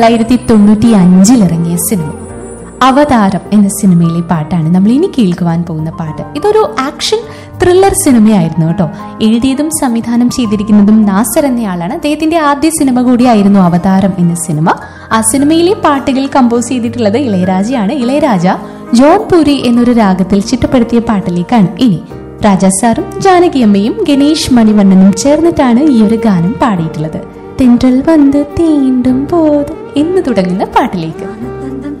തൊള്ളായിരത്തി തൊണ്ണൂറ്റി അഞ്ചിൽ ഇറങ്ങിയ സിനിമ അവതാരം എന്ന സിനിമയിലെ പാട്ടാണ് നമ്മൾ ഇനി കേൾക്കുവാൻ പോകുന്ന പാട്ട് ഇതൊരു ആക്ഷൻ ത്രില്ലർ സിനിമയായിരുന്നു കേട്ടോ എഴുതിയതും സംവിധാനം ചെയ്തിരിക്കുന്നതും നാസർ എന്നയാളാണ് അദ്ദേഹത്തിന്റെ ആദ്യ സിനിമ കൂടിയായിരുന്നു അവതാരം എന്ന സിനിമ ആ സിനിമയിലെ പാട്ടുകൾ കമ്പോസ് ചെയ്തിട്ടുള്ളത് ഇളയരാജയാണ് ഇളയരാജ ജോൺപൂരി എന്നൊരു രാഗത്തിൽ ചിട്ടപ്പെടുത്തിയ പാട്ടിലേക്കാണ് ഇനി രാജാ സാറും ജാനകിയമ്മയും ഗണേഷ് മണിവണ്ണനും ചേർന്നിട്ടാണ് ഈ ഒരു ഗാനം പാടിയിട്ടുള്ളത് തെன்றൽ വന്ന് തീണ്ടും പോത് എന്ന് തുടങ്ങുന്ന പാട്ടിലേക്ക്